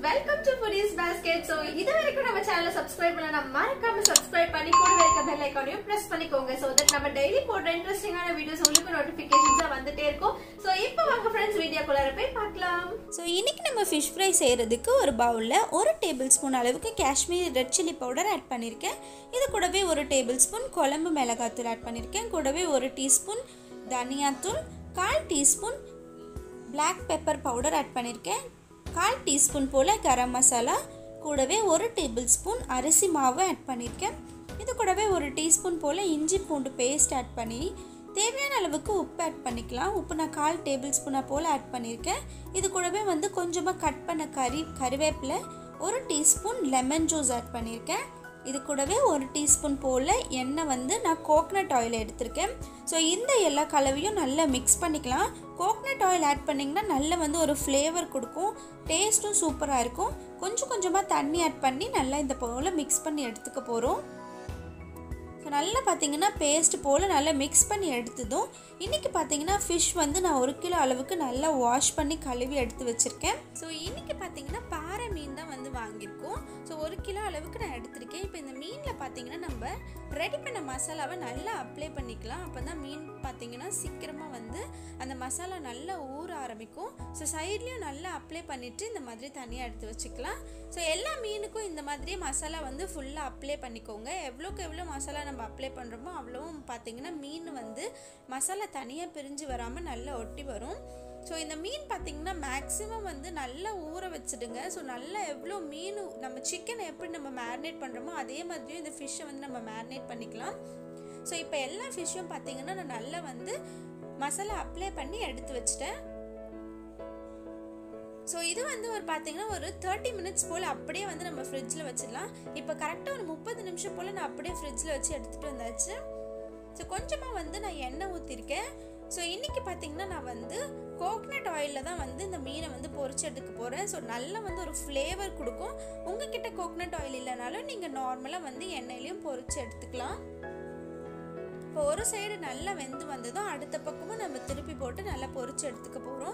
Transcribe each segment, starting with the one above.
welcome to foodies basket so இது வரைக்கும் நம்ம சேனலை சப்ஸ்கிரைப் பண்ணலாம் மறக்காம சப்ஸ்கிரைப் பண்ணி கூட இருக்க பெல் ஐக்கானையும் பிரஸ் பண்ணிக்கோங்க சோ தட் நம்ம டெய்லி போடுற இன்ட்ரெஸ்டிங்கான வீடியோஸ் உங்களுக்கு நோட்டிபிகேஷன்ஸா வந்துட்டே இருக்கும் சோ இப்போ வாங்க ஃப்ரெண்ட்ஸ் வீடியோக்குள்ளார போய் பார்க்கலாம் ஸோ இன்றைக்கி நம்ம ஃபிஷ் ஃப்ரை செய்கிறதுக்கு ஒரு பவுலில் ஒரு டேபிள் ஸ்பூன் அளவுக்கு Kashmir red chilli powder add பண்ணியிருக்கேன் இது கூடவே ஒரு டேபிள் ஸ்பூன் குழம்பு மிளகாத்தூள் ஆட் பண்ணியிருக்கேன் கூடவே ஒரு டீஸ்பூன் தனியாத்தூள் கால் teaspoon black pepper powder add பண்ணியிருக்கேன் கால் டீஸ்பூன் போல் கரம் மசாலா கூடவே ஒரு டேபிள் ஸ்பூன் அரிசி மாவு ஆட் பண்ணியிருக்கேன் இது கூடவே ஒரு டீஸ்பூன் போல் இஞ்சி பூண்டு பேஸ்ட் ஆட் பண்ணி தேவையான அளவுக்கு உப்பு ஆட் பண்ணிக்கலாம் உப்பு நான் கால் டேபிள் ஸ்பூனாக போல் ஆட் பண்ணியிருக்கேன் இது கூடவே வந்து கொஞ்சமாக கட் பண்ண கறி கறிவேப்பிலை ஒரு டீஸ்பூன் லெமன் ஜூஸ் ஆட் பண்ணியிருக்கேன் இது கூடவே ஒரு டீஸ்பூன் போல் எண்ணெய் வந்து நான் கோக்னட் ஆயில் எடுத்திருக்கேன் ஸோ இந்த எல்லா கலவையும் நல்லா மிக்ஸ் பண்ணிக்கலாம் கோக்னட் ஆயில் ஆட் பண்ணிங்கன்னா நல்ல வந்து ஒரு ஃப்ளேவர் கொடுக்கும் டேஸ்ட்டும் சூப்பராக இருக்கும் கொஞ்சம் கொஞ்சமாக தண்ணி ஆட் பண்ணி நல்லா இந்த போல் மிக்ஸ் பண்ணி எடுத்துக்க போகிறோம் ஸோ நல்லா பார்த்தீங்கன்னா பேஸ்ட் போல் நல்லா மிக்ஸ் பண்ணி எடுத்ததும் இன்றைக்கி பார்த்தீங்கன்னா ஃபிஷ் வந்து நான் ஒரு கிலோ அளவுக்கு நல்லா வாஷ் பண்ணி கழுவி எடுத்து வச்சுருக்கேன் ஸோ இன்றைக்கி பார்த்தீங்கன்னா பாறை மீன் தான் வந்து வாங்கியிருக்கோம் ஸோ ஒரு கிலோ அளவுக்கு நான் எடுத்திருக்கேன் இப்போ இந்த மீனில் பார்த்தீங்கன்னா நம்ம ரெடி பண்ண மசாலாவை நல்லா அப்ளை பண்ணிக்கலாம் அப்போ தான் மீன் பார்த்தீங்கன்னா சீக்கிரமாக வந்து அந்த மசாலா நல்லா ஊற ஆரம்பிக்கும் ஸோ சைட்லேயும் நல்லா அப்ளை பண்ணிவிட்டு இந்த மாதிரி தனியாக எடுத்து வச்சுக்கலாம் ஸோ எல்லா மீனுக்கும் இந்த மாதிரி மசாலா வந்து ஃபுல்லாக அப்ளை பண்ணிக்கோங்க எவ்வளோக்கு எவ்வளோ மசாலா நம்ம அப்ளை பண்ணுறோமோ அவ்வளோவும் பார்த்தீங்கன்னா மீன் வந்து மசாலா தனியாக பிரிஞ்சு வராமல் நல்லா ஒட்டி வரும் ஸோ இந்த மீன் பார்த்தீங்கன்னா மேக்ஸிமம் வந்து நல்லா ஊற வச்சுடுங்க ஸோ நல்லா எவ்வளோ மீன் நம்ம சிக்கனை எப்படி நம்ம மேரினேட் பண்ணுறோமோ அதே மாதிரியும் இந்த ஃபிஷ்ஷை வந்து நம்ம மேரினேட் பண்ணிக்கலாம் ஸோ இப்போ எல்லா ஃபிஷ்ஷும் பார்த்தீங்கன்னா நான் நல்லா வந்து மசாலா அப்ளை பண்ணி எடுத்து வச்சிட்டேன் ஸோ இது வந்து ஒரு பார்த்தீங்கன்னா ஒரு தேர்ட்டி மினிட்ஸ் போல் அப்படியே வந்து நம்ம ஃப்ரிட்ஜில் வச்சிடலாம் இப்போ கரெக்டாக ஒரு முப்பது நிமிஷம் போல் நான் அப்படியே ஃப்ரிட்ஜில் வச்சு எடுத்துகிட்டு வந்தாச்சு ஸோ கொஞ்சமாக வந்து நான் எண்ணெய் ஊற்றிருக்கேன் ஸோ இன்றைக்கி பார்த்தீங்கன்னா நான் வந்து கோக்னட் ஆயிலில் தான் வந்து இந்த மீனை வந்து பொரிச்சு எடுக்க போகிறேன் ஸோ நல்லா வந்து ஒரு ஃப்ளேவர் கொடுக்கும் உங்ககிட்ட கோக்னட் ஆயில் இல்லைனாலும் நீங்கள் நார்மலாக வந்து எண்ணெயிலையும் பொரிச்சு எடுத்துக்கலாம் இப்போ ஒரு சைடு நல்லா வெந்து வந்ததும் அடுத்த பக்கமும் நம்ம திருப்பி போட்டு நல்லா பொரிச்சு எடுத்துக்க போகிறோம்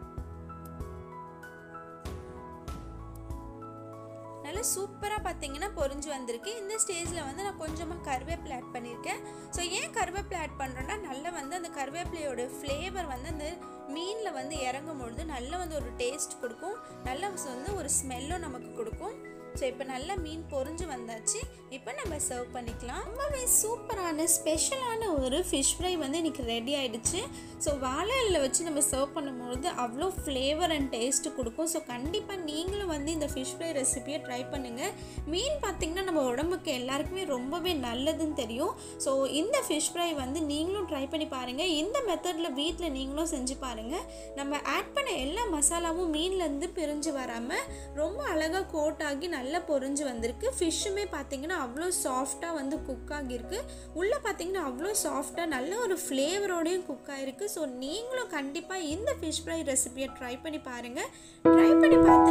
நல்லா சூப்பராக பார்த்தீங்கன்னா பொரிஞ்சு வந்திருக்கு இந்த ஸ்டேஜில் வந்து நான் கொஞ்சமாக கருவேப்பிலை ஆட் பண்ணியிருக்கேன் ஸோ ஏன் கருவேப்பிலை ஆட் பண்ணுறேன்னா நல்லா வந்து அந்த கருவேப்பிலையோட ஃப்ளேவர் வந்து அந்த மீனில் வந்து இறங்கும் பொழுது நல்ல வந்து ஒரு டேஸ்ட் கொடுக்கும் நல்ல வந்து ஒரு ஸ்மெல்லும் நமக்கு கொடுக்கும் ஸோ இப்போ நல்லா மீன் பொரிஞ்சு வந்தாச்சு இப்போ நம்ம சர்வ் பண்ணிக்கலாம் ரொம்பவே சூப்பரான ஸ்பெஷலான ஒரு ஃபிஷ் ஃப்ரை வந்து இன்றைக்கி ரெடி ஆகிடுச்சு ஸோ வாழையில் வச்சு நம்ம சர்வ் பண்ணும்பொழுது அவ்வளோ ஃப்ளேவர் அண்ட் டேஸ்ட்டு கொடுக்கும் ஸோ கண்டிப்பாக நீங்களும் வந்து இந்த ஃபிஷ் ஃப்ரை ரெசிபியை ட்ரை பண்ணுங்கள் மீன் பார்த்திங்கன்னா நம்ம உடம்புக்கு எல்லாருக்குமே ரொம்பவே நல்லதுன்னு தெரியும் ஸோ இந்த ஃபிஷ் ஃப்ரை வந்து நீங்களும் ட்ரை பண்ணி பாருங்கள் இந்த மெத்தடில் வீட்டில் நீங்களும் செஞ்சு பாருங்கள் நம்ம ஆட் பண்ண எல்லா மசாலாவும் மீன்லேருந்து பிரிஞ்சு வராமல் ரொம்ப அழகாக கோட் ஆகி நல்லா பொரிஞ்சு வந்திருக்கு ஃபிஷ்ஷுமே பார்த்தீங்கன்னா அவ்வளோ சாஃப்டாக வந்து குக் ஆகியிருக்கு உள்ளே பார்த்தீங்கன்னா அவ்வளோ சாஃப்டாக நல்ல ஒரு ஃப்ளேவரோடையும் குக் ஆகிருக்கு ஸோ நீங்களும் கண்டிப்பாக இந்த ஃபிஷ் ஃப்ரை ரெசிபியை ட்ரை பண்ணி பாருங்கள் ட்ரை பண்ணி பார்த்து